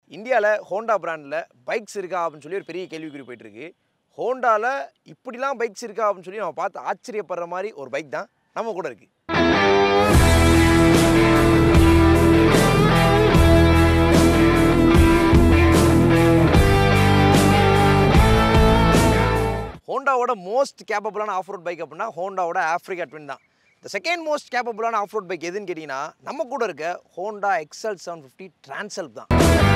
இந்தியாவில் ஹோண்டா பிராண்டில் பைக்ஸ் இருக்கா அப்படின்னு சொல்லி ஒரு பெரிய கேள்விக்குறி போயிட்டு இருக்கு ஹோண்டாவில் இப்படிலாம் பைக்ஸ் இருக்கா அப்படின்னு சொல்லி நம்ம பார்த்து ஆச்சரியப்படுற மாதிரி ஒரு பைக் தான் நம்ம கூட இருக்குது ஹோண்டாவோட மோஸ்ட் கேப்பபிளான ஆஃப் ரோட் பைக் அப்படின்னா ஹோண்டாவோட ஆஃப்ரிக்கா ட்வின் தான் இந்த செகண்ட் மோஸ்ட் கேப்பபிளான ஆஃப் ரோட் பைக் எதுன்னு கேட்டிங்கன்னா நம்ம கூட இருக்க Honda XL seven fifty Transalp தான்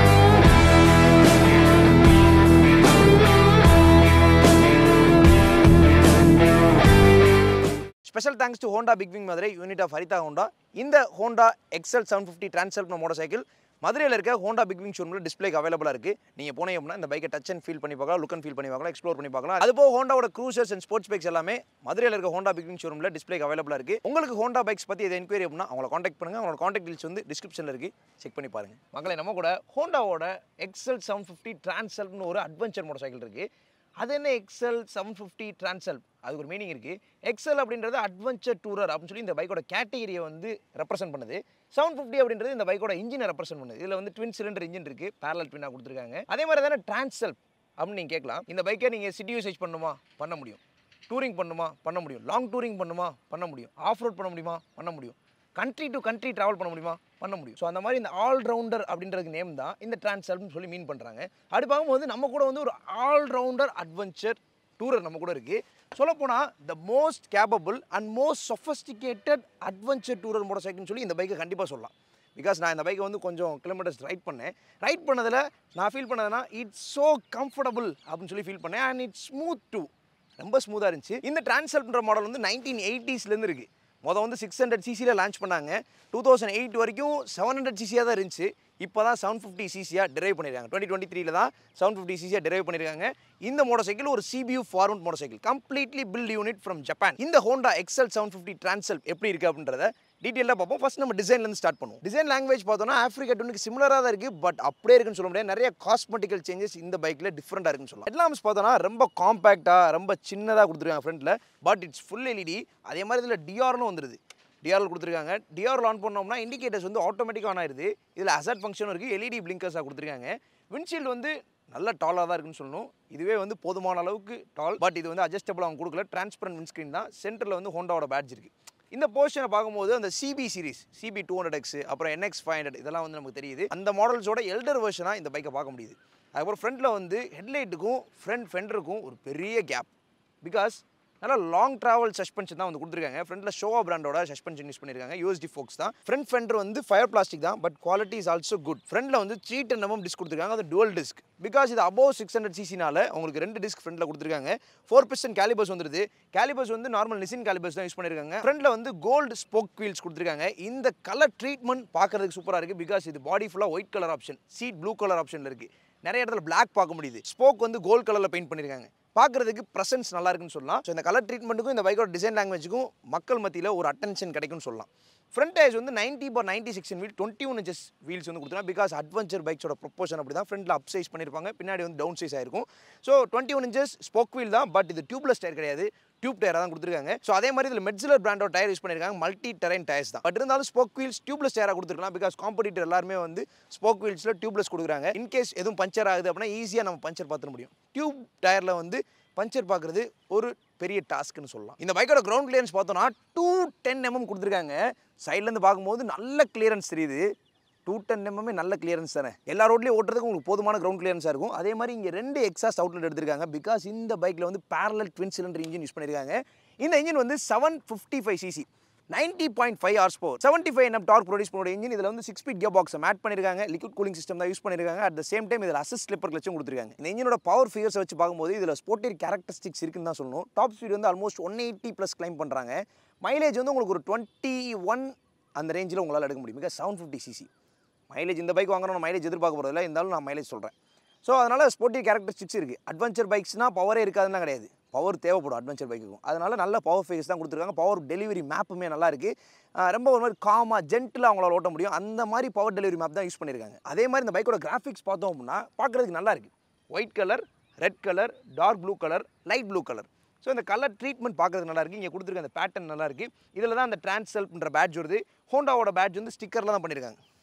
special thanks to Honda big wing Madurai unit of Haritha Honda இந்த Honda XL seven fifty Transalp motorcycle மதுரையில் இருக்க ஹோண்டா பிக் விங் ஷோரூமில் டிஸ்பிளேக்கு அவைலபிளாக இருக்குது நீங்கள் போனீங்க அப்படின்னா இந்த பைக்கை டச் அண்ட் ஃபீல் பண்ணி பார்க்கலாம் லுக் அண்ட் ஃபீல் பண்ணி பார்க்கலாம் எக்ஸ்ப்ளோர் பண்ணி பார்க்கலாம் அது போக ஹோண்டாவோட க்ரூசர்ஸ் அண்ட் ஸ்போர்ட்ஸ் பைக்ஸ் எல்லாமே மதுரையில் இருக்க ஹோண்டா பிக் விங் ஷோரூமில் டிஸ்பிளேக்கு அவைலபிளாக இருக்குது உங்களுக்கு ஹோண்டா பைக்ஸ் பற்றி எது என்கொயரி அப்படின்னா அவங்கள காண்டாக்ட் பண்ணுங்கள் அவங்களோட காண்டாக்ட் டீல்ஸ் வந்து டிஸ்கிரிப்ஷனில் இருக்குது செக் பண்ணி பாருங்கள் மக்களை நம்ம கூட ஹோண்டாவோட எக்ஸ்எல் செவன் ஃபிஃப்டி ட்ரான்சல்ப்னு ஒரு அட்வென்ச்சர் மோட்டர் சைக்கிள் இருக்குது அது என்ன எக்ஸல் செவன் ஃபிஃப்டி ட்ரான்சல்ப் அதுக்கு ஒரு மீனிங் இருக்குது எக்ஸல் அப்படின்றது அட்வென்ச்சர் டூரர் அப்படின்னு சொல்லி இந்த பைக்கோட கேட்டகரியை வந்து ரெப்ரசென்ட் பண்ணுது செவன் ஃபிஃப்டி அப்படின்றது இந்த பைக்கோட இன்ஜினை ரெப்ரசென்ட் பண்ணுது இதில் வந்து ட்வின் சிலிண்டர் இன்ஜின் இருக்குது பேரலல் ட்வினாக கொடுத்துருக்காங்க அதே மாதிரி தானே ட்ரான்சல்ப் அப்படின்னு நீங்கள் கேட்கலாம் இந்த பைக்கை நீங்கள் சிட்டி யூசேஜ் பண்ணுமா பண்ண முடியும் டூரிங் பண்ணுமா பண்ண முடியும் லாங் டூரிங் பண்ணுமா பண்ண முடியும் ஆஃப் ரோட் பண்ண முடியுமா பண்ண முடியும் கண்ட்ரி டு கண்ட்ரி ட்ராவல் பண்ண முடியுமா பண்ண முடியும் ஸோ அந்த மாதிரி இந்த ஆல்ரவுண்டர் அப்படின்றதுக்கு நேம் தான் இந்த டிரான்ஸ்அல்ப்னு சொல்லி மீன் பண்ணுறாங்க அப்படி பார்க்கும்போது நம்ம கூட வந்து ஒரு ஆல்ரவுண்டர் அட்வென்ச்சர் டூரர் நம்ம கூட இருக்குது சொல்லப்போனால் the most capable and most sophisticated adventure tourer மோட்டர் சைக்கிள்னு சொல்லி இந்த பைக்கை கண்டிப்பாக சொல்லலாம் பிகாஸ் நான் இந்த பைக்கை வந்து கொஞ்சம் கிலோமீட்டர்ஸ் ரைட் பண்ணேன் ரைட் பண்ணதில் நான் ஃபீல் பண்ணதுன்னா இட்ஸ் ஸோ கம்ஃபர்டபுள் அப்படின்னு சொல்லி ஃபீல் பண்ணேன் அண்ட் இட்ஸ் ஸ்மூத் டூ ரொம்ப ஸ்மூத்தாக இருந்துச்சு இந்த டிரான்ஸ்அல்ப்ன்ற மாடல் வந்து நைன்டீன் எயிட்டிஸ்லேருந்து இருக்குது மொதல் வந்து சிக்ஸ் ஹண்ட்ரட் சிசியில் லான்ச் பண்ணாங்க டூ தௌசண்ட் எயிட் வரைக்கும் செவன் ஹண்ட்ரட் சிசியாக தான் இருந்துச்சு இப்போ தான் செவன் ஃபிஃப்டி சிசியாக டிரைவ் பண்ணியிருக்காங்க டுவெண்ட்டி டுவெண்ட்டி த்ரீல தான் செவன் ஃபிஃப்டி சிசியாக டிரைவ் பண்ணியிருக்காங்க இந்த மோட்டர் சைக்கிள் ஒரு CBU forward motorcycle completely built unit from Japan இந்த Honda XL seven fifty Transalp எப்படி இருக்குது அப்படின்றத டீட்டெயிலாக பார்ப்போம் ஃபர்ஸ்ட் நம்ம டிசைன்லேருந்து ஸ்டார்ட் பண்ணுவோம் டிசைன் லாங்குவேஜ் பார்த்தோம்னா ஆஃப்ரிக்கா டூனுக்கு சிமிலராக தான் இருக்குது பட் அப்படியே இருக்குன்னு சொல்ல முடியாது நிறைய காஸ்மெட்டிக்கல் சேஞ்சஸ் இந்த பைக்கில் டிஃப்ரெண்ட்டாக இருக்குன்னு சொல்லலாம் ஹெட்லாம்ஸ் பார்த்தோன்னா ரொம்ப காம்பேக்டாக ரொம்ப சின்னதாக கொடுத்துருக்காங்க ஃப்ரண்ட்டில் பட் இட்ஸ் ஃபுல் எல்இடி அதே மாதிரி இதில் டிஆர்னு வந்துருது டிஆர்எல் கொடுத்துருக்காங்க டிஆர்எல் ஆன் பண்ணோம்னா இண்டிகேட்டர்ஸ் வந்து ஆட்டோமேட்டிக்காக ஆன் ஆயிருது இதில் அசட் ஃபங்க்ஷனும் இருக்குது எல்இடி பிளிங்கர்ஸாக கொடுத்துருக்காங்க விண்ட்ஷீல்டு வந்து நல்ல டாலாக தான் இருக்குன்னு சொல்லணும் இதுவே வந்து போதுமான அளவுக்கு டால் பட் இது வந்து அட்ஜஸ்டபிள் அவங்க கொடுக்கல டிரான்ஸ்பரண்ட் விண்ட்ஸ்க்ரீன் தான் சென்டரில் வந்து ஹோண்டாவோட பேட்ச் இருக்குது இந்த போர்ஷனை பார்க்கும்போது அந்த CB series CB two hundred X அப்புறம் என்எக்ஸ் ஃபைவ் ஹண்ட்ரட் இதெல்லாம் வந்து நமக்கு தெரியுது அந்த மாடல்ஸோட எல்டர் வெர்ஷனாக இந்த பைக்கை பார்க்க முடியுது அதுக்கப்புறம் ஃப்ரண்ட்டில் வந்து ஹெட்லைட்டுக்கும் ஃப்ரண்ட் ஃபெண்டருக்கும் ஒரு பெரிய கேப் பிகாஸ் நல்லா லாங் ட்ராவல் சஸ்பென்ஷன் தான் வந்து கொடுத்துருக்காங்க ஃப்ரண்ட்டில் ஷோவா பிராண்டோட சஸ்பென்ஷன் யூஸ் பண்ணியிருக்காங்க யூஎஸ்டி ஃபோக்ஸ் தான் ஃப்ரண்ட் ஃபெண்டர் வந்து ஃபயர் பிளாஸ்டிக் தான் but quality is also good ஃப்ரண்ட்டில் வந்து த்ரீ டென் எம்எம் டிஸ்க் கொடுத்துருக்காங்க அது டுவல் டிஸ்க் பிகாஸ் இது அபோவ் சிக்ஸ் ஹண்ட்ரட் சிசினால உங்களுக்கு ரெண்டு டிஸ்க் ஃப்ரண்ட்டில் கொடுத்துருக்காங்க ஃபோர் பிஸ்டன் கேலிபர்ஸ் வந்துருது கேலிபர்ஸ் வந்து நார்மல் நிசின் கேலிபர்ஸ் தான் யூஸ் பண்ணியிருக்காங்க ஃப்ரண்ட்டில் வந்து கோல்டு ஸ்போக் வீல்ஸ் கொடுத்துருக்காங்க இந்த கலர் ட்ரீட்மெண்ட் பார்க்கறதுக்கு சூப்பராக இருக்குது பிகாஸ் இது பாடி ஃபுல்லாக white colour option seat blue colour ஆப்ஷனில் இருக்குது நிறைய இடத்துல பிளாக் பார்க்க முடியுது ஸ்போக் வந்து கோல்ட் கலரில் பெயிண்ட் பண்ணியிருக்காங்க பார்க்குறதுக்கு ப்ரெசன்ஸ் நல்லா இருக்குன்னு சொல்லலாம் ஸோ இந்த கலர் ட்ரீட்மெண்ட்டுக்கும் இந்த பைக்கோட டிசைன் லாங்குவேஜுக்கும் மக்கள் மத்தியில் ஒரு அட்டென்ஷன் கிடைக்கும்னு சொல்லலாம் ஃப்ரண்ட் டயர்ஸ் வந்து ninety bar ninety six wheel twenty one inches wheels வந்து கொடுத்துருக்காங்க பிகாஸ் அட்வென்ச்சர் பைக்ஸோட ப்ரொப்போஷன் அப்படி தான் ஃப்ரண்ட்டில் அப் சைஸ் பண்ணியிருப்பாங்க பின்னாடி வந்து டவுன் சைஸ் ஆயிருக்கும் so twenty one inches spoke wheel தான் பட் இது டியூப்லெஸ் டயர் கிடையாது டியூப் டயராக தான் கொடுத்துருக்காங்க ஸோ அதே மாதிரி இதில் மெட்ஸிலர் பிராண்டோட டயர் யூஸ் பண்ணியிருக்காங்க மல்டி டெரைன் டயர்ஸ் தான் பட் இருந்தாலும் ஸ்போக் வீல்ஸ் டியூப்லெஸ் டயராக கொடுத்துருக்கலாம் பிகாஸ் காம்படிட்டர் எல்லாருமே வந்து ஸ்போக் வீல்ஸில் டியூப்லெஸ் கொடுக்குறாங்க இன்கேஸ் எதுவும் பஞ்சர் ஆகுது அப்படின்னா ஈஸியாக நம்ம பஞ்சர் பார்த்துட முடியும் டியூப் டயரில் வந்து பஞ்சர் பார்க்குறது ஒரு பெரிய டாஸ்க்னு சொல்லலாம் இந்த பைக்கோட கிரவுண்ட் கிளியரன்ஸ் பார்த்தோம்னா டூ டென் எம்எம் கொடுத்துருக்காங்க சைட்லேருந்து பார்க்கும்போது நல்ல கிளியரன்ஸ் தெரியுது டூ டென் எம்எம்மே நல்ல கிளியரன்ஸ் தானே எல்லா ரோட்லேயும் ஓட்டுறதுக்கு உங்களுக்கு போதுமான கிரவுண்ட் கிளியரன்ஸாக இருக்கும் அதே மாதிரி இங்கே ரெண்டு எக்ஸாஸ்ட் அவுட்லெட் எடுத்திருக்காங்க பிகாஸ் இந்த பைக்கில் வந்து parallel twin cylinder engine use பண்ணியிருக்காங்க இந்த இன்ஜின் வந்து seven fifty five CC ninety point five horse power seventy five M torque produce பண்ணோட இன்ஜின் இதில் வந்து six speed gear box add பண்ணியிருக்காங்க லிக்விட் கூலிங் சிஸ்டம் தான் யூஸ் பண்ணியிருக்காங்க அட் த சேம் டைம் இதில் அசிஸ்ட் ஸ்லிப்பர் கிளச்சும் கொடுத்துருக்காங்க இந்த இன்ஜினோட பவர் ஃபிகர்ஸ் வச்சு பார்க்கும்போது இதில் ஸ்போர்ட்டிவ் கேரக்டரிஸ்டிக்ஸ் இருக்குன்னு தான் சொல்லணும் டாப் ஸ்பீட் வந்து almost one eighty plus claim பண்ணுறாங்க மைலேஜ் வந்து உங்களுக்கு ஒரு டுவெண்ட்டி ஒன் அந்த ரேஞ்சில் உங்களால் எடுக்க முடியும் because seven fifty CC mileage இந்த பைக் வாங்குறோம் மைலேஜ் எதிர்பார்க்க போகிறதில்ல இருந்தாலும் நான் மைலேஜ் சொல்கிறேன் ஸோ அதனால் ஸ்போர்ட்டிவ் கேரக்டரிஸ்டிக்ஸ் இருக்குது அட்வென்ச்சர் பைக்ஸ்னால் பவரே இருக்காதுன்னா கிடையாது பவர் தேவைப்படும் அட்வென்ச்சர் பைக்குக்கும் அதனால் நல்ல பவர் ஃபேஸ் தான் கொடுத்துருக்காங்க பவர் டெலிவரி மேப்புமே நல்லா இருக்குது ரொம்ப ஒரு மாதிரி காமாக ஜென்ட்டில் அவங்களால ஓட்ட முடியும் அந்த மாதிரி பவர் டெலிவரி மேப் தான் யூஸ் பண்ணியிருக்காங்க அதே மாதிரி இந்த பைக்கோட கிராஃபிக்ஸ் பார்த்தோம் அப்படின்னா பார்க்குறதுக்கு நல்லா இருக்குது white colour red colour dark blue colour light blue colour so இந்த கலர் ட்ரீட்மெண்ட் பார்க்குறதுக்கு நல்லா இருக்குது இங்கே கொடுத்துருக்க அந்த பேட்டர்ன் நல்லா இருக்குது இதில் தான் அந்த டிரான்ஸ்செல்ப்ன்ற பேட்ச் வருது ஹோண்டாவோட பேட்ச் வந்து ஸ்டிக்கரில் தான் பண்ணியிருக்காங்க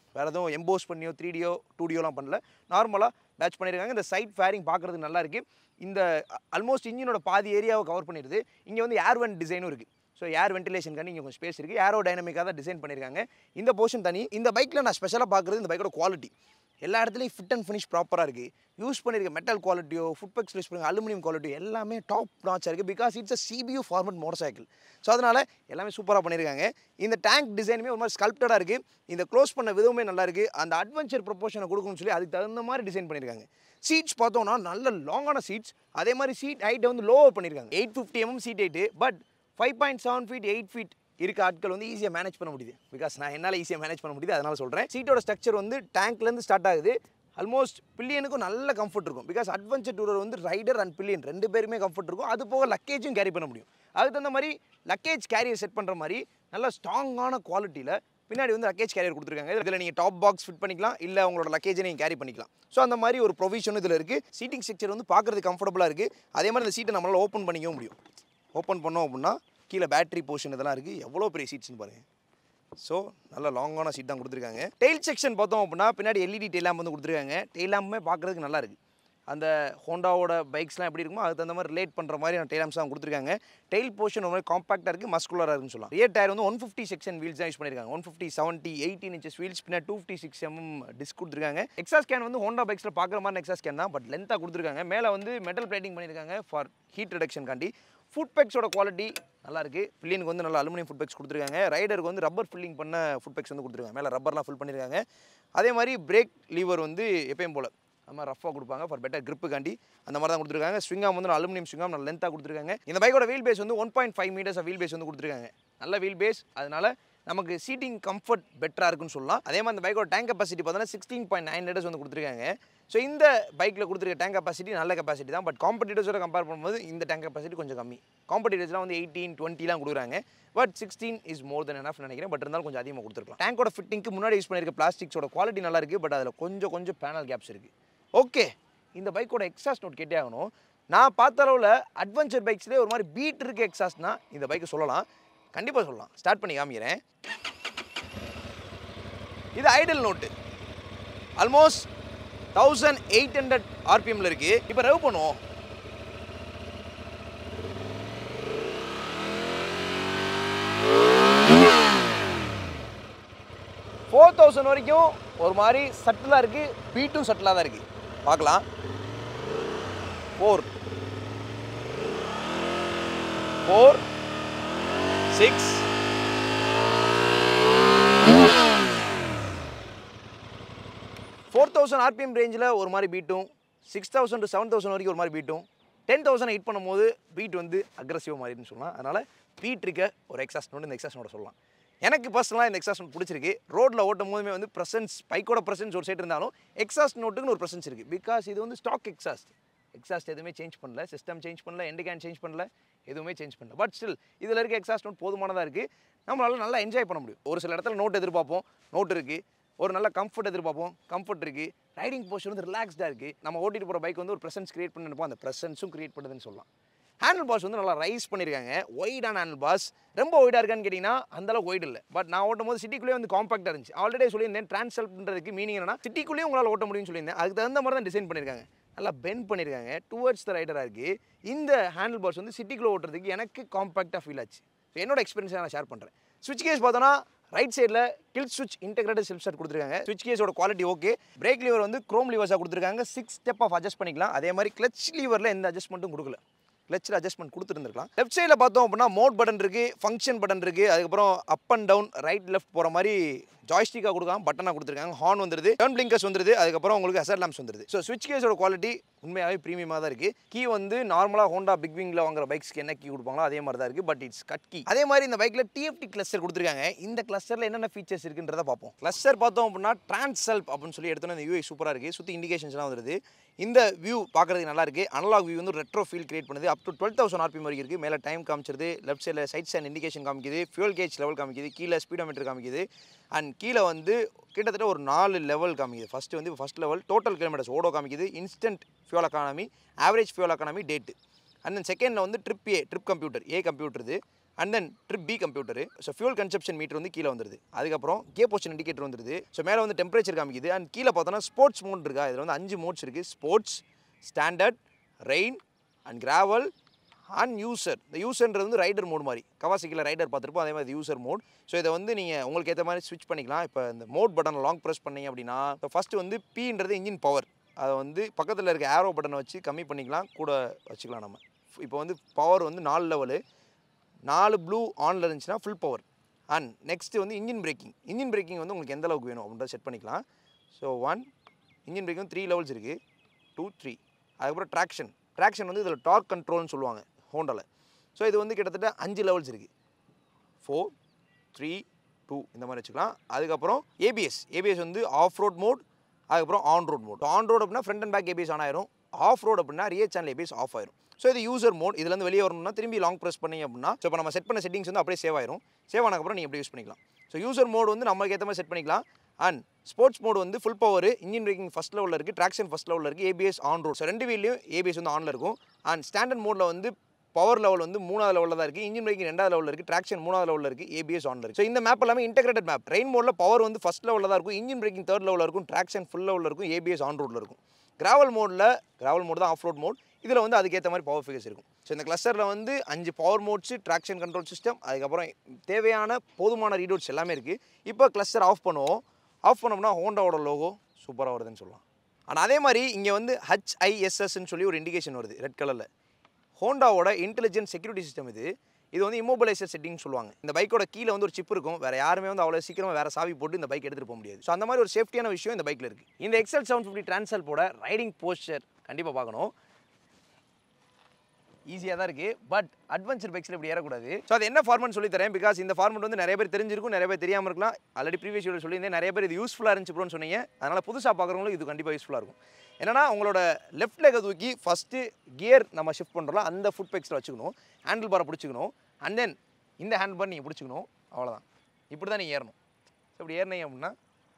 வேறு எதுவும் எம்போஸ் பண்ணியோ த்ரீ டியோ டூ டியோலாம் பண்ணல நார்மலாக பேட்ச் பண்ணியிருக்காங்க இந்த சைட் ஃபேரிங் பார்க்குறதுக்கு நல்லா இருக்குது இந்த ஆல்மோஸ்ட் இன்ஜினோட பாதி ஏரியாவை கவர் பண்ணிடுது இங்கே வந்து ஏர் வென்ட் டிசைனும் இருக்குது ஸோ ஏர் வென்டிலேஷனுக்காண்டி இங்கே கொஞ்சம் ஸ்பேஸ் இருக்குது ஏரோ டைனமிக்காக தான் டிசைன் பண்ணியிருக்காங்க இந்த போர்ஷன் தனி இந்த பைக்கில் நான் ஸ்பெஷலாக பார்க்குறது இந்த பைக்கோட குவாலிட்டி எல்லா இடத்துலையும் ஃபிட் அண்ட் ஃபினிஷ் ப்ராப்பராக இருக்குது யூஸ் பண்ணியிருக்க மெட்டல் குவாலிட்டியோ ஃபுட் பெக்ஸ் யூஸ் பண்ணுங்க அலுமினியம் குவாலிட்டி எல்லாமே டாப் நாச்சாக இருக்குது because it's a CBU format motorcycle so அதனால் எல்லாமே சூப்பராக பண்ணியிருக்காங்க இந்த டேங்க் டிசைனுமே ஒரு மாதிரி ஸ்கல்ப்டடாக இருக்குது இந்த க்ளோஸ் பண்ண விதமே நல்லா இருக்குது அந்த அட்வென்ச்சர் ப்ரொபோஷனை கொடுக்கணும்னு சொல்லி அதுக்கு தகுந்த மாதிரி டிசைன் பண்ணியிருக்காங்க சீட்ஸ் பார்த்தோம்னா நல்ல லாங்கான சீட்ஸ் அதே மாதிரி சீட் ஹைட்டை வந்து லோவர் பண்ணியிருக்காங்க eight fifty MM seat height but five point seven feet eight feet இருக்க ஆட்கள் வந்து ஈஸியாக மேனேஜ் பண்ண முடியுது பிகாஸ் நான் என்னால் ஈஸியாக மேனேஜ் பண்ண முடியுது அதனால சொல்கிறேன் சீட்டோட ஸ்ட்ரக்சர் வந்து டேங்க்லேருந்து ஸ்டார்ட் ஆகுது ஆல்மோஸ்ட் பில்லியனுக்கும் நல்ல கம்ஃபர்ட் இருக்கும் பிகாஸ் அட்வென்ச்சர் டூரர் வந்து ரைடர் அண்ட் பில்லியன் ரெண்டு பேருமே கம்ஃபர்ட் இருக்கும் அது போக லக்கேஜும் கேரி பண்ண முடியும் அதுக்கு தகுந்த மாதிரி லக்கேஜ் கேரியர் செட் பண்ணுற மாதிரி நல்ல ஸ்ட்ராங்கான குவாலிட்டியில் பின்னாடி வந்து லக்கேஜ் கேரியர் கொடுத்துருக்காங்க இதில் நீங்கள் டாப் பாக்ஸ் ஃபிட் பண்ணிக்கலாம் இல்லை உங்களோட லக்கேஜை நீங்கள் கேரி பண்ணிக்கலாம் ஸோ அந்த மாதிரி ஒரு ப்ரொவிஷன் இதில் இருக்குது சீட்டிங் ஸ்ட்ரக்சர் வந்து பார்க்குறது கம்ஃபர்டபுளாக இருக்குது அதே மாதிரி இந்த சீட்டை நம்மளால் ஓப்பன் பண்ணிக்கவும் முடியும் ஓப்பன் பண்ணோம் அப்படின்னா கீழே பேட்டரி போர்ஷன் இதெல்லாம் இருக்குது எவ்வளோ பெரிய சீட்ஸ்னு பாருங்கள் ஸோ நல்ல லாங்கான சீட் தான் கொடுத்துருக்காங்க டெயில் செக்ஷன் பார்த்தோம் அப்படின்னா பின்னாடி எல்இடி டெயில் லேம்ப் வந்து கொடுத்துருக்காங்க டெயில் லேம்புமே பார்க்குறதுக்கு நல்லா இருக்குது அந்த ஹோண்டாவோட பைக்ஸ்லாம் எப்படி இருக்குமோ அதுக்கு தகுந்த மாதிரி ரிலேட் பண்ணுற மாதிரி டெயில் லேம்ப்ஸ் தான் கொடுத்துருக்காங்க டெயில் போர்ஷன் ஒரு மாதிரி காம்பாக்டாக இருக்குது மஸ்குலராக இருக்குன்னு சொல்லலாம் ரியர் டயர் வந்து ஒன் ஃபிஃப்டி செக்ஷன் வீல்ஸ் தான் யூஸ் பண்ணியிருக்காங்க one fifty seventy eighteen inches wheels பின்னாடி two fifty six MM disc கொடுத்துருக்காங்க எக்ஸா ஸ்கேன் வந்து ஹோண்டா பைக்ஸில் பார்க்குற மாதிரி எக்ஸா ஸ்கேன் தான் பட் லென்த்தாக கொடுத்துருக்காங்க மேலே வந்து மெட்டல் பிளேட்டிங் பண்ணியிருக்காங்க ஃபார் ஹீட் ரிடக்ஷன் காண்டி ஃபுட் பேக்ஸோட குவாலிட்டி நல்லா இருக்கு பில்லியனுக்கு வந்து நல்ல அலுமினியம் ஃபுட் பேக்ஸ் கொடுத்துருக்காங்க ரைடருக்கு வந்து ரப்பர் ஃபில்லிங் பண்ண ஃபுட் பேக்ஸ் வந்து கொடுத்துருக்காங்க மேலே ரப்பர்லாம் ஃபில் பண்ணியிருக்காங்க அதே மாதிரி பிரேக் லீவர் வந்து எப்பயும் போல் நம்ம ரஃபாக கொடுப்பாங்க ஃபார் பெட்டர் கிரிப்புக்காண்டி அந்த மாதிரி தான் கொடுத்துருக்காங்க ஸ்விங்காம் வந்து அலுமினியம் ஸ்விங்காம் நல்ல லென்த்தாக கொடுத்துருக்காங்க இந்த பைக்கோட வீல் பேஸ் வந்து one point five metres wheel base வந்து கொடுத்துருக்காங்க நல்ல வீல் பேஸ் அதனால நமக்கு சீட்டிங் கம்ஃபர்ட் பெட்டராக இருக்குன்னு சொல்லலாம் அதே மாதிரி இந்த பைக்கோட டேங்க் கெப்பாசிட்டி பார்த்தோன்னா சிக்ஸ்டீன் பாயிண்ட் நைன் லிட்டர்ஸ் வந்து கொடுத்துருக்காங்க ஸோ இந்த பைக்கில் கொடுத்துருக்க டேங்க் கெப்பாசிட்டி நல்ல கெப்பாசிட்டி தான் பட் காம்படிட்டர்ஸோட கம்பேர் பண்ணும்போது இந்த டேங்க் கெப்பாசிட்டி கொஞ்சம் கம்மி காம்படிட்டர்ஸ்லாம் வந்து எயிட்டீன் டுவெண்ட்டிலாம் கொடுக்குறாங்க but sixteen is more then enough நினைக்கிறேன் பட் இருந்தாலும் கொஞ்சம் அதிகமாக கொடுத்துருக்கலாம் டேங்கோட ஃபிட்டிங்க்கு முன்னாடி யூஸ் பண்ணியிருக்க பிளாஸ்டிக்ஸோட குவாலிட்டி நல்லா இருக்குது பட் அதில் கொஞ்சம் கொஞ்சம் பேனல் கேப்ஸ் இருக்குது ஓகே இந்த பைக்கோட எக்ஸாஸ்ட் நோட் கேட்டே ஆகணும் நான் பார்த்த அளவில் அட்வென்ச்சர் பைக்ஸ்லேயே ஒரு மாதிரி பீட் இருக்க எக்ஸாஸ்ட்னா இந்த பைக்கை சொல்லலாம் கண்டிப்பாக சொல்லலாம் ஸ்டார்ட் பண்ணி காமிக்கிறேன் இது idle note almost thousand eight hundred ஆர்பிஎம்ல இருக்கு இப்போ ரெவ் பண்ணுவோம் ஃபோர் தௌசண்ட் வரைக்கும் ஒரு மாதிரி சட்டிலாக இருக்குது பீட்டும் சட்டிலாக தான் இருக்குது பார்க்கலாம் four four six four thousand RPM ரேஞ்சில் ஒரு மாதிரி பீட்டும் six thousand to seven thousand வரைக்கும் ஒரு மாதிரி பீட்டும் டென் தௌசண்ட் ஹிட் பண்ணும்போது பீட் வந்து அக்ரஸிவ் மாதிரின்னு சொல்லலாம் அதனால் பீட் இருக்க ஒரு எக்ஸாஸ்ட் நோட் இந்த எக்ஸாஸ்ட் நோட சொல்லலாம் எனக்கு பர்சனலாக இந்த எக்ஸாஸ்ட் நோட் பிடிச்சிருக்கு ரோட்டில் ஓட்டும் போதுமே வந்து ப்ரெசன்ஸ் பைக்கோட ப்ரெசன்ஸ் ஒரு சைடு இருந்தாலும் எக்ஸாஸ்ட் நோட்டுக்குன்னு ஒரு ப்ரெசன்ஸ் இருக்குது பிகாஸ் இது வந்து ஸ்டாக் எக்ஸாஸ்ட் எக்ஸாஸ்ட் எதுவுமே சேஞ்ச் பண்ணல சிஸ்டம் சேஞ்ச் பண்ணல எண்டு கேன் சேஞ்ச் பண்ணல எதுவுமே சேஞ்ச் பண்ணல பட் ஸ்டில் இதில் இருக்க எக்ஸாஸ்ட் நோட் போதுமானதாக இருக்குது நம்மளால நல்லா என்ஜாய் பண்ண முடியும் ஒரு சில இடத்துல நோட் எதிர்பார்ப்போம் நோட் இருக்குது ஒரு நல்ல கம்ஃபர்ட் எதிர்பார்ப்போம் கம்ஃபர்ட் இருக்குது ரைடிங் போஸ்டர் வந்து ரிலாக்ஸ்டாக இருக்குது நம்ம ஓட்டிட்டு போகிற பைக் வந்து ஒரு ப்ரெசன்ஸ் கிரியேட் பண்ணி நினைப்போம் அந்த ப்ரெசன்ஸும் கிரியேட் பண்ணுதுன்னு சொல்லலாம் ஹேண்டில் பாஸ் வந்து நல்லா ரைஸ் பண்ணியிருக்காங்க ஒய்டான ஹேண்டில் பாஸ் ரொம்ப ஒய்டாக இருக்கான்னு கேட்டிங்கன்னா அந்தளவுக்கு ஒய்டு இல்லை பட் நான் ஓட்டும் போது சிட்டிக்குள்ளேயே வந்து காம்பாக்டாக இருந்துச்சு ஆல்ரெடி சொல்லியிருந்தேன் ட்ரான்ஸ்ஃபர்ன்றதுக்கு மீனிங் என்னன்னா சிட்டிக்குள்ளேயே உங்களால் ஓட்ட முடியும்னு சொல்லியிருந்தேன் அதுக்கு தகுந்த மாதிரி தான் டிசைன் பண்ணியிருக்காங்க நல்லா பெண்ட் பண்ணியிருக்காங்க டுவர்ட்ஸ் த ரைடராக இருக்குது இந்த ஹேண்டில் பாஸ் வந்து சிட்டிக்குள்ளே ஓட்டுறதுக்கு எனக்கு காம்பாக்டாக ஃபீல் ஆச்சு ஸோ என்னோட எக்ஸ்பீரியன்ஸை நான் ஷேர் பண்ணுறேன் ஸ்விட்ச் கேஸ் பார்த்தோன்னா ரைட் சைடில் கில் ஸ்விட்ச் இன்டெகிரேட்டட் செல்ஃப் ஸ்டார்ட் கொடுத்துருக்காங்க ஸ்விட்ச் கேஸோட குவாலிட்டி ஓகே பிரேக் லீவர் வந்து க்ரோம் லீவர்ஸாக கொடுத்துருக்காங்க சிக்ஸ் ஸ்டெப் ஆஃப் அட்ஜஸ்ட் பண்ணிக்கலாம் அதே மாதிரி கிளச் லீவரில் எந்த அட்ஜஸ்ட்மெண்ட்டும் கொடுக்கல கிளச்சில் அட்ஜஸ்ட்மெண்ட் கொடுத்துருந்துருக்கலாம் லெஃப்ட் சைடில் பார்த்தோம் அப்படின்னா மோட் பட்டன் இருக்குது ஃபங்க்ஷன் பட்டன் இருக்குது அதுக்கப்புறம் up and down right left போகிற மாதிரி ஜாய்ஸ்டிக்காக கொடுக்காம பட்டனாக கொடுத்துருக்காங்க ஹார்ன் வந்துருது டர்ன் பிளிங்கர்ஸ் வந்துருது அதுக்கப்புறம் உங்களுக்கு ஹசர் லேம்ப்ஸ் வந்துருது ஸோ ஸ்விட்ச் கேஸோட குவாலிட்டி உண்மையாகவே ப்ரீமியமாக தான் இருக்குது கீ வந்து நார்மலாக ஹோண்டா பிக் விங்கில் வாங்குற பைக்ஸ்க்கு என்ன கீ கொடுப்பாங்களோ அதே மாதிரி தான் இருக்குது பட் இட்ஸ் கட் கீ அதே மாதிரி இந்த பைக்கில் டிஎஃப்டி கிளஸ்டர் கொடுத்துருக்காங்க இந்த கிளஸ்டரில் என்னென்ன ஃபீச்சர்ஸ் இருக்குன்றத பார்ப்போம் கிளஸ்டர் பார்த்தோம் அப்படின்னா ட்ரான்ஸ்செல்ப் அப்படின்னு சொல்லி எடுத்தோன்னா இந்த யூஐ சூப்பராக இருக்குது சுற்றி இண்டிகேஷன்ஸ்லாம் வருது இந்த வியூ பார்க்குறதுக்கு நல்லா இருக்குது அனலாக் வியூ வந்து ரெட்ரோ ஃபீல் கிரியேட் பண்ணுது up to twelve thousand RPM வரைக்கும் இருக்குது மேலே டைம் காமிச்சிருது லெஃப்ட் சைடில் சைட்ஸ் அண்ட் இண்டிகேஷன் காமிக்குது ஃபியூல் கேஜ் லெவல் காமிக்குது கீழே ஸ்பீடோமீட்டர் காமிக்குது அண்ட் கீழே வந்து கிட்டத்தட்ட ஒரு நாலு லெவல் காமிக்குது ஃபஸ்ட்டு வந்து first level total kilometres odo காமிக்குது instant fuel economy average fuel economy date and then செகண்டில் வந்து trip A trip computer A computer இது and then trip B computer so fuel consumption meter வந்து கீழே வந்துருது அதுக்கப்புறம் கே பொசிஷன் இண்டிகேட்டர் வந்துருது ஸோ மேலே வந்து டெம்பரேச்சர் காமிக்குது அண்ட் கீழே பார்த்தோன்னா ஸ்போர்ட்ஸ் மோட் இருக்கா இதில் வந்து அஞ்சு மோட்ஸ் இருக்குது sports standard rain and gravel and user இந்த யூசர்ன்றது வந்து ரைடர் மோட் மாதிரி கவாசிக்கில் ரைடர் பார்த்துருப்போம் அதே மாதிரி யூசர் மோட் ஸோ இதை வந்து நீங்கள் உங்களுக்கு ஏற்ற மாதிரி ஸ்விட்ச் பண்ணிக்கலாம் இப்போ இந்த மோட் பட்டன் லாங் ப்ரெஸ் பண்ணீங்க அப்படின்னா இப்போ ஃபஸ்ட்டு வந்து பீன்றது இன்ஜின் பவர் அதை வந்து பக்கத்தில் இருக்க ஏரோ பட்டனை வச்சு கம்மி பண்ணிக்கலாம் கூட வச்சுக்கலாம் நம்ம இப்போ வந்து பவர் வந்து நாலு லெவலு நாலு ப்ளூ ஆனில் இருந்துச்சுன்னா ஃபுல் பவர் அண்ட் நெக்ஸ்ட்டு வந்து இன்ஜின் பிரேக்கிங் இன்ஜின் பிரேக்கிங் வந்து உங்களுக்கு எந்த அளவுக்கு வேணும் அப்படின்றத செட் பண்ணிக்கலாம் so one engine braking three levels இருக்குது டூ த்ரீ அதுக்கப்புறம் ட்ராக்ஷன் ட்ராக்ஷன் வந்து இதில் டார்க் கண்ட்ரோல்னு சொல்லுவாங்க ஹோண்டாவில் ஸோ இது வந்து கிட்டத்தட்ட அஞ்சு லெவல்ஸ் இருக்குது ஃபோர் த்ரீ டூ இந்த மாதிரி வச்சுக்கலாம் அதுக்கப்புறம் ஏபிஎஸ் ஏபிஎஸ் வந்து ஆஃப் ரோட் மோட் அதுக்கப்புறம் on road mode on road அப்படின்னா front and back ABS on ஆயிரும் ஆஃப் ரோட் அப்படின்னா ரியர் சேனல் ஏபிஎஸ் ஆஃப் ஆயிரும் ஸோ இது யூசர் மோட் இதுலேருந்து வெளியே வரணும்னா திரும்பி லாங் ப்ரெஸ் பண்ணீங்க அப்படின்னா ஸோ இப்போ நம்ம செட் பண்ண செட்டிங்ஸ் வந்து அப்படியே சேவ் ஆயிரும் சேவ் ஆனதுக்கப்புறம் நீங்கள் எப்படி யூஸ் பண்ணிக்கலாம் ஸோ யூசர் மோட் வந்து நம்மளுக்கு ஏற்ற மாதிரி செட் பண்ணிக்கலாம் அண்ட் ஸ்போர்ட்ஸ் மோட் வந்து full power engine braking first லெவலில் இருக்குது ட்ராக்ஷன் ஃபஸ்ட் லெவலில் இருக்குது ஏபிஎஸ் ஆன் ரோட் ஸோ ரெண்டு வீலையும் ஏபிஎஸ் வந்து ஆனில் இருக்கும் அண்ட் ஸ்டாண்டர்ட் மோடில் வந்து பவர் லெவல் வந்து மூணாவது லெவலில் தான் இருக்குது இன்ஜின் பிரேக்கிங் ரெண்டாவது லெவலில் இருக்குது ட்ராக்ஷன் மூணாவது லெவலில் இருக்குது ஏபிஎஸ் ஆனில் இருக்குது ஸோ இந்த மேப் எல்லாமே இன்டெகிரேட்டட் மேப் ரெயின் மோடில் பவர் வந்து ஃபஸ்ட் லெவலில் தான் இருக்கும் இன்ஜின் பிரேக்கிங் தேர்ட் லெவலில் இருக்கும் ட்ராக்ஷன் ஃபுல் லெவலில் இருக்கும் ஏபிஎஸ் ஆன் ரோடில் இருக்கும் கிராவல் மோடில் கிராவல் மோட் தான் ஆஃப் ரோட் மோட் இதில் வந்து அதுக்கேற்ற மாதிரி பவர் ஃபிகர்ஸ் இருக்கும் ஸோ இந்த கிளஸ்டரில் வந்து அஞ்சு power modes traction control system அதுக்கப்புறம் தேவையான போதுமான ரீடவுட்ஸ் எல்லாமே இருக்குது இப்போ கிளஸ்டர் ஆஃப் பண்ணுவோம் ஆஃப் பண்ணோம்னா ஹோண்டாவோட லோகோ சூப்பராக வருதுன்னு சொல்லலாம் ஆனால் அதே மாதிரி இங்கே வந்து ஹச்ஐஎஸ்எஸ்ன்னு சொல்லி ஒரு இண்டிகேஷன் வருது ரெட் கலரில் ஹோண்டாவோட இன்டெலிஜென்ட் செக்யூரிட்டி சிஸ்டம் இது இது வந்து இம்மோபிளைசர் செட்டிங் சொல்லுவாங்க இந்த பைக்கோட கீழே வந்து ஒரு சிப் இருக்கும் வேற யாருமே வந்து அவ்வளோ சீக்கிரமா வேற சாவி போட்டு இந்த பைக் எடுத்துட்டு போக முடியாது ஸோ அந்த மாதிரி ஒரு சேஃப்டியான விஷயம் இந்த பைக்கில் இருக்கு இந்த எக்ஸல் செவன் ஃபிஃப்டி டிரான்சல்போட ரைடிங் போஸ்டர் கண்டிப்பாக பார்க்கணும் ஈஸியாக தான் இருக்குது பட் அட்வென்ச்சர் பைக்ஸில் இப்படி ஏறக்கூடாது ஸோ அது என்ன ஃபார்மெட் சொல்லி தரேன் பிகாஸ் இந்த ஃபார்மெட் வந்து நிறைய பேர் தெரிஞ்சிருக்கும் நிறைய பேர் தெரியாமல் இருக்கலாம் ஆல்ரெடி ப்ரீவியஸ் வீடியோ சொல்லியிருந்தேன் நிறைய பேர் இது யூஸ்ஃபுல்லாக இருந்துச்சு ப்ரோன்னு சொன்னீங்க அதனால் புதுசாக பார்க்குறவங்களும் இது கண்டிப்பாக யூஸ்ஃபுல்லாக இருக்கும் என்னன்னா உங்களோட லெஃப்ட் லெக்கை தூக்கி ஃபஸ்ட்டு கியர் நம்ம ஷிஃப்ட் பண்ணுறோம் அந்த ஃபுட் பெக்ஸில் வச்சுக்கணும் ஹேண்டில் பாரை பிடிச்சிக்கணும் அண்ட் தென் இந்த ஹேண்ட் பார் நீங்கள் பிடிச்சிக்கணும் அவ்வளோதான் இப்படி தான் நீங்கள் ஏறணும் ஸோ இப்படி ஏறினீங்க அப்படின்னா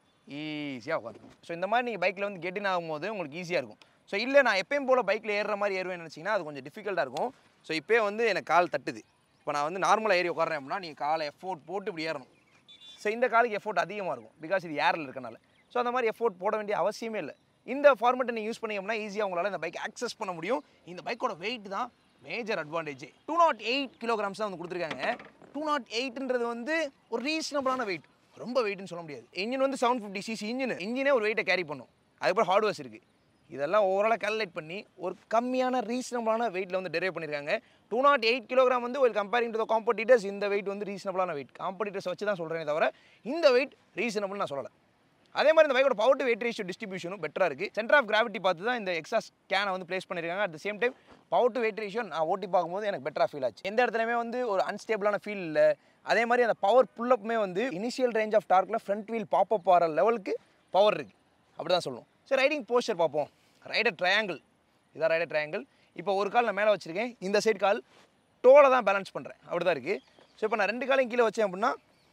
ஈஸியாக உட்காந்துக்கும் ஸோ இந்த மாதிரி நீங்கள் பைக்கில் வந்து கெட்டின் ஆகும்போது உங்களுக்கு ஈஸியாக இருக்கும் ஸோ இல்லை நான் எப்பயும் போல் பைக்கில் ஏறுற மாதிரி ஏறுவேன்னு நினச்சிங்கன்னா அது கொஞ்சம் டிஃபிகல்ட்டாக இருக்கும் ஸோ இப்போயே வந்து எனக்கு கால் தட்டுது இப்போ நான் வந்து நார்மலாக ஏறி உட்காரேன் அப்படின்னா நீங்கள் காலை எஃபோர்ட் போட்டு இப்படி ஏறணும் ஸோ இந்த காலுக்கு எஃபோர்ட் அதிகமாக இருக்கும் பிகாஸ் இது ஏரில் இருக்கனால ஸோ அந்த மாதிரி எஃபோர்ட் போட வேண்டிய அவசியமே இல்லை இந்த ஃபார்மெட்டை நீங்கள் யூஸ் பண்ணீங்க அப்படின்னா ஈஸியாக உங்களால் இந்த பைக் ஆக்சஸ் பண்ண முடியும் இந்த பைக்கோட வெயிட் தான் major advantage two nought eight kilograms தான் வந்து கொடுத்துருக்காங்க டூ நாட் எயிட்ன்றது வந்து ஒரு ரீசனபிளான வெயிட் ரொம்ப வெயிட்னு சொல்ல முடியாது இன்ஜின் வந்து செவன் ஃபிஃப்டி சிசி இன்ஜின் இன்ஜினே ஒரு வெயிட்டை கேரி பண்ணும் அதுக்கப்புறம் ஹார்ட்வேர்ஸ் இருக்குது இதெல்லாம் ஓவராலாக கேல்குலேட் பண்ணி ஒரு கம்மியான ரீசனபிளான வெயிட்டில் வந்து டெரைவ் பண்ணியிருக்காங்க டூ நாட் எயிட் கிலோகிராம் வந்து ஒரு கம்பேரிங் டு த காம்படிட்டர்ஸ் இந்த வெயிட் வந்து ரீசனபிளான வெயிட் காம்படிட்டர்ஸ் வச்சு தான் சொல்கிறேனே தவிர இந்த வெயிட் ரீசனபிள் நான் சொல்லலை அதே மாதிரி இந்த பைக்கோட பவர் டு வெயிட் ரேஷியோ டிஸ்ட்ரிபியூஷனும் பெட்டராக இருக்குது சென்டர் ஆஃப் கிராவிட்டி பார்த்து தான் இந்த எக்ஸா ஸ்கேனை வந்து ப்ளேஸ் பண்ணியிருக்காங்க at the same time power to weight ratio நான் ஓட்டி பார்க்கும்போது எனக்கு பெட்டராக ஃபீல் ஆச்சு எந்த இடத்துலையுமே வந்து ஒரு அன்ஸ்டேபிளான ஃபீல் இல்லை அதே மாதிரி அந்த பவர் புல்லப்புமே வந்து இனிஷியல் ரேஞ்ச் ஆஃப் டார்க்கில் ஃப்ரண்ட் வீல் பாப்பப் ஆகிற லெவலுக்கு பவர் இருக்குது அப்படி தான் சொல்லுவோம் சரி ரைடிங் போஸ்டர் பார்ப்போம் ரைடர் ட்ரையாங்கிள் இதான் ரைடர் ட்ரையாங்கிள் இப்போ ஒரு கால் நான் மேலே வச்சுருக்கேன் இந்த சைடு கால் டோலை தான் பேலன்ஸ் பண்ணுறேன் அப்படி தான் இருக்குது ஸோ இப்போ நான் ரெண்டு காலையும் கீழே வச்சேன் அப்படின்னா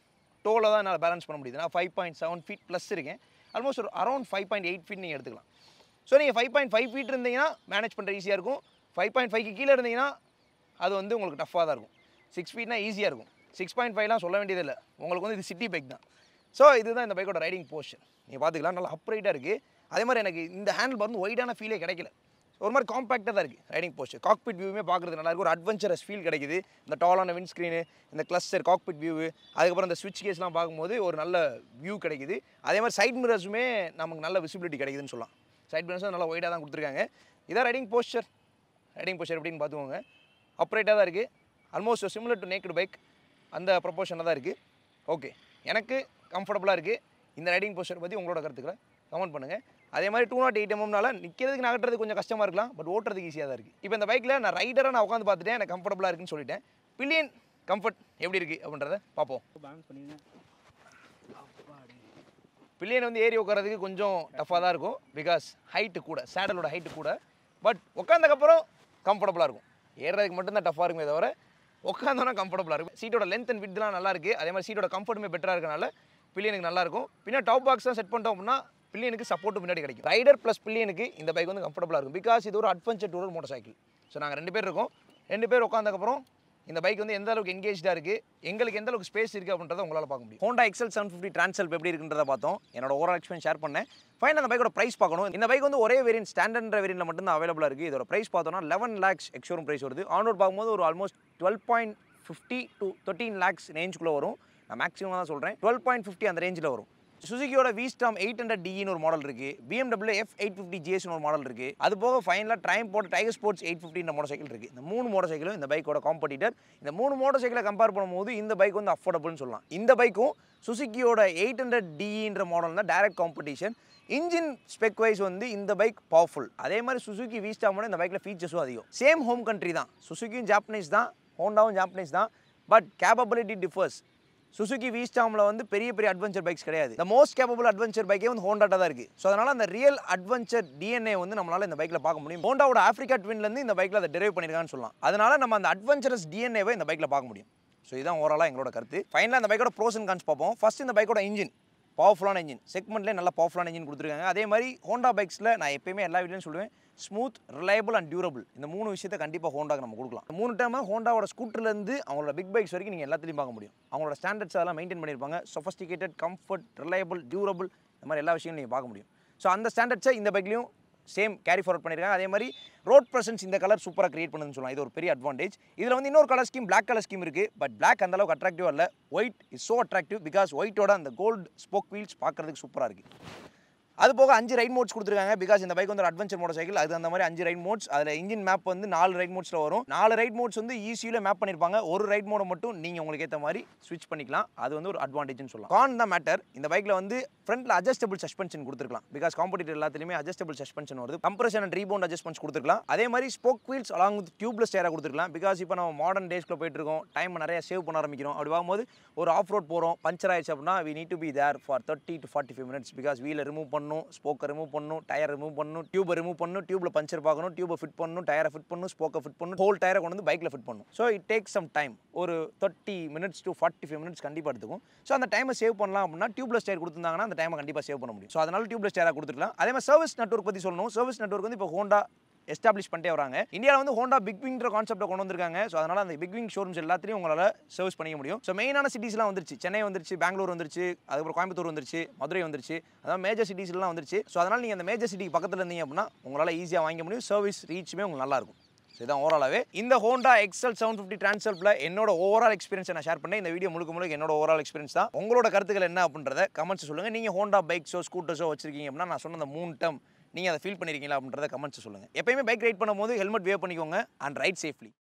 டோலை தான் என்னால் பேலன்ஸ் பண்ண முடியுது நான் five point seven feet plus இருக்கேன் ஆல்மோஸ்ட் ஒரு around five point eight feet நீங்கள் எடுத்துக்கலாம் ஸோ நீங்கள் ஃபைவ் பாயிண்ட் ஃபைவ் ஃபீட் இருந்தீங்கன்னா மேனேஜ் பண்ணுற ஈஸியாக இருக்கும் ஃபைவ் பாயிண்ட் ஃபைவ்க்கு கீழே இருந்தீங்கன்னா அது வந்து உங்களுக்கு டஃப்பாக தான் இருக்கும் சிக்ஸ் ஃபீட்னா ஈஸியாக இருக்கும் சிக்ஸ் பாயிண்ட் ஃபைவ்லாம் சொல்ல வேண்டியதில்லை உங்களுக்கு வந்து இது சிட்டி பைக் தான் ஸோ இதுதான் இந்த பைக்கோட ரைடிங் போர்ஷன் நீங்கள் பார்த்துக்கலாம் நல்லா அப்ரைட்டாக இருக்குது அதே மாதிரி எனக்கு இந்த ஹேண்டில் வந்து ஒய்டான ஃபீலே கிடைக்கல ஒரு மாதிரி காம்பேக்டாக தான் இருக்குது ரைடிங் போஸ்டர் காக்பிட் வியூமே பார்க்குறது நல்லா இருக்கு ஒரு அட்வென்ச்சரஸ் ஃபீல் கிடைக்குது இந்த டாலான விண்ட் ஸ்க்ரீனு இந்த கிளஸ்டர் காக்பிட் வியூ அதுக்கப்புறம் இந்த ஸ்விட்ச் கேஸ்லாம் பார்க்கும்போது ஒரு நல்ல வியூ கிடைக்குது அதே மாதிரி சைட் மிரர்ஸுமே நமக்கு நல்ல விசிபிலிட்டி கிடைக்குதுன்னு சொல்லலாம் சைட் மிரர்ஸும் நல்லா ஒய்டாக தான் கொடுத்துருக்காங்க இதான் ரைடிங் போஸ்டர் ரைடிங் போஸ்டர் எப்படின்னு பார்த்துக்கோங்க அப்ரைட்டாக தான் இருக்குது almost similar to naked bike அந்த ப்ரொபோஷனில் தான் இருக்குது ஓகே எனக்கு கம்ஃபர்டபுளாக இருக்குது இந்த ரைடிங் போஸ்டர் பற்றி உங்களோட கருத்துக்களை கமெண்ட் பண்ணுங்கள் அதே மாதிரி டூ நாட் எயிட் எம்எம்னால நிற்கிறதுக்கு நகட்டுறது கொஞ்சம் கஷ்டமாக இருக்கலாம் பட் ஓட்டுறதுக்கு ஈஸியாக தான் இருக்குது இப்போ இந்த பைக்கில் நான் ரைடராக நான் உட்காந்து பார்த்துட்டேன் எனக்கு கம்ஃபர்டபுளாக இருக்குன்னு சொல்லிட்டேன் பில்லியன் கம்ஃபர்ட் எப்படி இருக்குது அப்படின்றத பார்ப்போம் பேலன்ஸ் பண்ணிடுங்க பில்லியன் வந்து ஏறி உட்காரதுக்கு கொஞ்சம் டஃப்பாக தான் இருக்கும் பிகாஸ் ஹைட்டு கூட சேடலோட ஹைட்டு கூட பட் உட்காந்தக்கப்புறம் கம்ஃபர்டபுளாக இருக்கும் ஏறுறதுக்கு மட்டும்தான் டஃப்பாக இருக்குமே தவிர உட்காந்தோன்னா கம்ஃபர்டபுளாக இருக்கும் சீட்டோட லென்த் அண்ட் விட்லாம் நல்லா இருக்குது அதே மாதிரி சீட்டோட கம்ஃபர்ட்டுமே பெட்டராக இருக்கனால பில்லியனுக்கு நல்லா இருக்கும் பின்ன டாப் பாக்ஸ் தான் செட் பண்ணிட்டோம் அப்படின்னா பில்லியனுக்கு சப்போர்ட் முன்னாடி கிடைக்கும் ரைடர் ப்ளஸ் பில்லியனுக்கு இந்த பைக் வந்து கம்ஃபர்டபுளாக இருக்கும் பிகாஸ் இது ஒரு adventure tourer motorcycle so நாங்கள் ரெண்டு பேர் இருக்கோம் ரெண்டு பேர் உட்காந்தக்கப்புறம் இந்த பைக் வந்து எந்த அளவுக்கு எங்கேஜாக இருக்குது எங்களுக்கு எந்த அளவுக்கு ஸ்பேஸ் இருக்குது அப்படின்றத உங்களால் பார்க்க முடியும் Honda XL seven fifty Transalp எப்படி இருக்குன்றத பார்த்தோம் என்னோட ஓவரால் எக்ஸ்பீரியன்ஸ் ஷேர் பண்ணேன் ஃபைனல் அந்த பைக்கோட ப்ரைஸ் பார்க்கணும் இந்த பைக் வந்து ஒரே வேரியன்ட் ஸ்டாண்டர்ட் வேரியன்ட்ல மட்டும் தான் அவைலபிளாக இருக்குது இதோட ப்ரைஸ் பார்த்தோம்னா லெவன் லேக்ஸ் எக்ஷோரூம் ப்ரைஸ் வருது ஆன் ரோட் பார்க்கும்போது ஒரு almost twelve point fifty to thirteen lakhs ரேஞ்சுக்குள்ளே வரும் நான் மேக்ஸிமம் தான் சொல்கிறேன் டுவெல் பாயிண்ட் ஃபிஃப்டி அந்த ரேஞ்சில் வரும் சுசுகியோட விஸ்டாம் எயிட் ஹண்ட்ரட் டின்னு ஒரு மாடல் இருக்கு BMW எஃப் எயிட் ஃபிஃப்டி ஜிஎஸ்னு ஒரு மாடல் இருக்கு அது போக ஃபைனலாக ட்ரைம் போட்ட டைகர் ஸ்போர்ட்ஸ் எயிட் ஃபிஃப்டின்ற மோட்டர் சைக்கிள் இருக்கு இந்த மூணு மோட்டர் சைக்கிளும் இந்த பைக்கோட காம்படிட்டர் இந்த மூணு மோட்டர் சைக்கிளை கம்பேர் பண்ணும்போது இந்த பைக் வந்து அஃபோர்டபுள்னு சொல்லலாம் இந்த பைக்கும் சுசுகியோட எயிட் ஹண்ட்ரட் டின்ற மாடல் தான் direct competition engine spec wise வந்து இந்த பைக் பவர்ஃபுல் அதே மாதிரி சுசுகி விஸ்டாமோட இந்த பைக்கில் ஃபீச்சர்ஸும் அதிகம் சேம் ஹோம் கண்ட்ரி தான் சுசுகியும் ஜாப்பனீஸ் தான் ஹோண்டாவும் ஜாப்பனீஸ் தான் பட் கேப்பபிலிட்டி டிஃபர்ஸ் சுசுகி விஸ்டாமில் வந்து பெரிய பெரிய அட்வென்ச்சர் பைக்ஸ் கிடையாது the மோஸ்ட் கேப்பபிள் அட்வென்ச்சர் பைக்கே வந்து ஹோண்டாட்டா தான் இருக்குது ஸோ அதனால் அந்த ரியல் அட்வென்ச்சர் டிஎன்ஏ வந்து நம்மளால் இந்த பைக்கில் பார்க்க முடியும் ஹோண்டாவோட ஆஃப்ரிக்கா ட்வின்லேருந்து இந்த பைக்கில் அதை டெரைவ் பண்ணியிருக்கான்னு சொல்லலாம் அதனால நம்ம அந்த அட்வென்ச்சரஸ் டிஎன்ஏவை இந்த பைக்கில் பார்க்க முடியும் ஸோ இதுதான் ஓவராலாக எங்களோட கருத்து ஃபைனலாக இந்த பைக்கோட ப்ரோஸ் அண்ட் கான்ஸ் பார்ப்போம் ஃபர்ஸ்ட் இந்த பைக்கோட இன்ஜின் பவர்ஃபுல்லான இன்ஜின் செக்மெண்ட்லேயே நல்ல பவர்ஃபுல்லான இன்ஜின் கொடுத்துருக்காங்க அதே மாதிரி ஹோண்டா பைக்ஸில் நான் எப்பயுமே எல்லா வீட்லையும் சொல்லுவேன் ஸ்மூத் ரிலையபிள் அண்ட் டியூரபிள் இந்த மூணு விஷயத்தை கண்டிப்பாக ஹோண்டாக்கு நம்ம கொடுக்கலாம் இந்த மூணு டைம் ஹோண்டாவோட ஸ்கூட்டர்லேருந்து அவங்களோட பிக் பைக்ஸ் வரைக்கும் நீங்கள் எல்லாத்துலையும் பார்க்க முடியும் அவங்களோட ஸ்டாண்டர்ட்ஸ் அதெல்லாம் மெயின்டைன் பண்ணியிருப்பாங்க சொஃபஸ்டிகேட்டட் கம்ஃபர்ட் ரிலையபிள் டியூரபிள் இந்த மாதிரி எல்லா விஷயங்களும் நீங்கள் பார்க்க முடியும் ஸோ அந்த ஸ்டாண்டர்ட்ஸை இந்த பைக்லையும் சேம் கேரி ஃபார்வர்ட் பண்ணியிருக்காங்க அதே மாதிரி ரோட் ப்ரெசன்ஸ் இந்த கலர் சூப்பராக கிரியேட் பண்ணுதுன்னு சொல்லலாம் இது ஒரு பெரிய அட்வான்டேஜ் இதில் வந்து இன்னொரு colour scheme Black colour scheme இருக்குது பட் Black அந்த அளவுக்கு அட்ராக்டிவாக இல்லை white is so attractive because ஒயிட்டோட அந்த கோல்டு ஸ்போக் வீல்ஸ் பார்க்கறதுக்கு சூப்பராக இருக்குது அது போக அஞ்சு ரைட் மோட்ஸ் கொடுத்துருக்காங்க பிகாஸ் இந்த பைக் வந்து ஒரு அட்வென்ச்சர் மோட்டர் சைக்கிள் அது அந்த மாதிரி அஞ்சு ரைட் மோட்ஸ் அதில் இன்ஜின் மேப் வந்து நாலு ரைட் மோட்ஸில் வரும் நாலு ரைட் மோட்ஸ் வந்து ஈஸியில் மேப் பண்ணியிருப்பாங்க ஒரு ரைட் மோடை மட்டும் நீங்கள் உங்களுக்கு ஏற்ற மாதிரி ஸ்விட்ச் பண்ணிக்கலாம் அது வந்து ஒரு அட்வான்டேஜ்னு சொல்லலாம் கான் தான் மேட்டர் இந்த பைக்கில் வந்து ஃப்ரண்ட்டில் அட்ஜஸ்டபிள் சஸ்பென்ஷன் கொடுத்துருக்கலாம் பிகாஸ் காம்படிட்டர் எல்லாத்துலேயுமே அட்ஜஸ்டபிள் சஸ்பென்ஷன் வருது கம்ப்ரஷன் அண்ட் ரீபவுண்ட் அட்ஜஸ்ட்மெண்ட்ஸ் கொடுத்துருக்கலாம் அதே மாதிரி spoke wheels along with tubeless டயராக கொடுத்துருக்கலாம் பிகாஸ் இப்போ நம்ம மாடர்ன் டேஸ்க்குள்ள போயிட்டு இருக்கோம் டைம் நிறைய சேவ் பண்ண ஆரம்பிக்கிறோம் அப்படி பார்க்கும்போது ஒரு ஆஃப் ரோட் போகிறோம் பஞ்சர் ஆயிடுச்சு அப்படின்னா we need to be there for thirty to forty five minutes because வீலை ரிமூவ் பண்ணணும் ஸ்போக்கை ரிமூவ் பண்ணணும் டயர் ரிமூவ் பண்ணணும் டியூபை ரிமூவ் பண்ணணும் டியூப்ல பஞ்சர் பார்க்கணும் டியூபை ஃபிட் பண்ணணும் டயரை ஃபிட் பண்ணணும் ஸ்போக்கை ஃபிட் பண்ணணும் ஹோல் டயரை கொண்டு வந்து பைக்கில் ஃபிட் பண்ணணும் so it take some time ஒரு thirty minutes to forty five minutes கண்டிப்பாக எடுத்துக்கும் ஸோ அந்த டைமை சேவ் பண்ணலாம் அப்படின்னா டியூப்லெஸ் டயர் கொடுத்துருந்தாங்கன்னா அந்த டைமை கண்டிப்பாக சேவ் பண்ண முடியும் ஸோ அதனால டியூப்லெஸ் டயராக கொடுத்துருக்கலாம் அதே மாதிரி சர்வீஸ் நெட்வொர்க் பற்றி சொல்லணும் சர்வீஸ் நெட்வொர்க் வந்து இப்போ ஹோண்டா எஸ்டாப்ளிஷ் பண்ணிட்டே வராங்க இந்தியாவில் வந்து ஹோண்டா பிக் விங்ன்ற கான்செப்ட்டை கொண்டு வந்திருக்காங்க ஸோ அதனால் அந்த பிக் விங் ஷோரூம்ஸ் எல்லாத்தையும் உங்களால் சர்வீஸ் பண்ணிக்க முடியும் ஸோ மெயினான சிட்டிஸ்லாம் வந்துருச்சு சென்னை வந்துருச்சு பெங்களூர் வந்துருச்சு அதுக்கப்புறம் கோயம்புத்தூர் வந்துருச்சு மதுரை வந்துருச்சு அதாவது மேஜர் சிட்டிஸ்லாம் வந்துருச்சு ஸோ அதனால் நீங்கள் அந்த மேஜர் சிட்டிக்கு பக்கத்தில் இருந்தீங்க அப்படின்னா உங்களால் ஈஸியாக வாங்க முடியும் சர்வீஸ் ரீச்சுமே உங்களுக்கு நல்லா இருக்கும் ஸோ இதான் ஓவராலாகவே இந்த ஹோண்டா எக்ஸல் செவன் ஃபிஃப்டி ட்ரான்ஸ்ஃபரில் என்னோட ஓவரால் எக்ஸ்பீரியன்ஸை நான் ஷேர் பண்ணேன் இந்த வீடியோ முழுக்க முழுக்க என்னோட ஓவரால் எக்ஸ்பீரியன்ஸ் தான் உங்களோட கருத்துக்கள் என்ன அப்படின்றத கமெண்ட்ஸ் சொல்லுங்கள் நீங்கள் ஹோண்டா பைக்ஸோ ஸ்கூட்டர்ஸோ வச்சிருக்கீங்க அப்படின்னா நான் சொன்ன அந்த மூணு டம் நீங்கள் அதை ஃபீல் பண்ணிருக்கீங்களா அப்படின்றத கமெண்ட்ஸ் சொல்லுங்கள் எப்பயுமே பைக் ரைட் பண்ணும்போது ஹெல்மெட் வேவ் பண்ணிக்கோங்க அண்ட் ரைட் சேஃப்லி